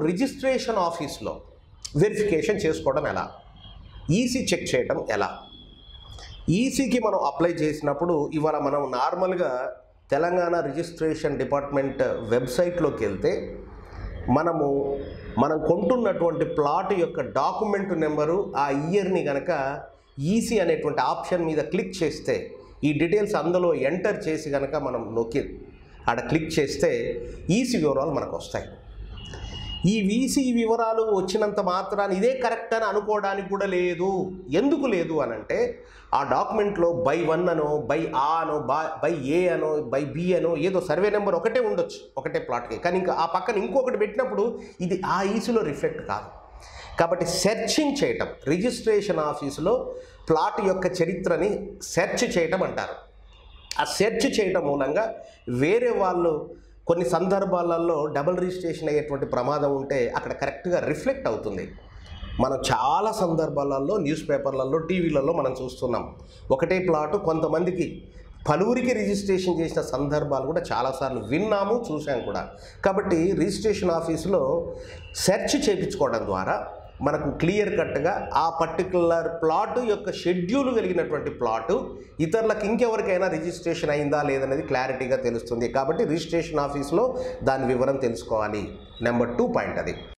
registration ఆఫీస్లో verification చేసుకోవడం ఎలా ఈసీ చెక్ చేయడం ఎలా ఈసీకి మనం అప్లై చేసినప్పుడు ఇవాళ మనం నార్మల్గా తెలంగాణ రిజిస్ట్రేషన్ డిపార్ట్మెంట్ వెబ్సైట్లోకి వెళ్తే మనము మనం కొంటున్నటువంటి ప్లాట్ యొక్క డాక్యుమెంట్ నెంబరు ఆ ఇయర్ని కనుక ఈసీ అనేటువంటి ఆప్షన్ మీద క్లిక్ చేస్తే ఈ డీటెయిల్స్ అందులో ఎంటర్ చేసి కనుక మనం నొక్కి ఆడ క్లిక్ చేస్తే ఈసీ వివరాలు మనకు వస్తాయి ఈ వీసీ వివరాలు వచ్చినంత మాత్రాన్ని ఇదే కరెక్ట్ అని అనుకోవడానికి కూడా లేదు ఎందుకు లేదు అని అంటే ఆ డాక్యుమెంట్లో బై వన్ అనో బై ఆ అనో బా బై ఏ అనో బై బి అనో ఏదో సర్వే నెంబర్ ఒకటే ఉండొచ్చు ఒకటే ప్లాట్కి కానీ ఇంకా ఆ పక్కన ఇంకొకటి పెట్టినప్పుడు ఇది ఆ ఈసీలో రిఫ్లెక్ట్ కాదు కాబట్టి సెర్చింగ్ చేయటం రిజిస్ట్రేషన్ ఆఫీసులో ప్లాట్ యొక్క చరిత్రని సెర్చ్ చేయటం అంటారు ఆ సెర్చ్ చేయటం మూలంగా వేరే వాళ్ళు కొన్ని సందర్భాలలో డబుల్ రిజిస్ట్రేషన్ అయ్యేటువంటి ప్రమాదం ఉంటే అక్కడ కరెక్ట్గా రిఫ్లెక్ట్ అవుతుంది మనం చాలా సందర్భాలలో న్యూస్ పేపర్లలో టీవీలలో మనం చూస్తున్నాం ఒకటే ప్లాటు కొంతమందికి పలువురికి రిజిస్ట్రేషన్ చేసిన సందర్భాలు కూడా చాలాసార్లు విన్నాము చూసాం కూడా కాబట్టి రిజిస్ట్రేషన్ ఆఫీసులో సెర్చ్ చేయించుకోవడం ద్వారా మనకు క్లియర్ కట్గా ఆ పర్టికులర్ ప్లాట్ యొక్క షెడ్యూల్ కలిగినటువంటి ప్లాటు ఇతరులకు ఇంకెవరికైనా రిజిస్ట్రేషన్ అయిందా లేదనేది క్లారిటీగా తెలుస్తుంది కాబట్టి రిజిస్ట్రేషన్ ఆఫీస్లో దాని వివరం తెలుసుకోవాలి నెంబర్ టూ పాయింట్ అది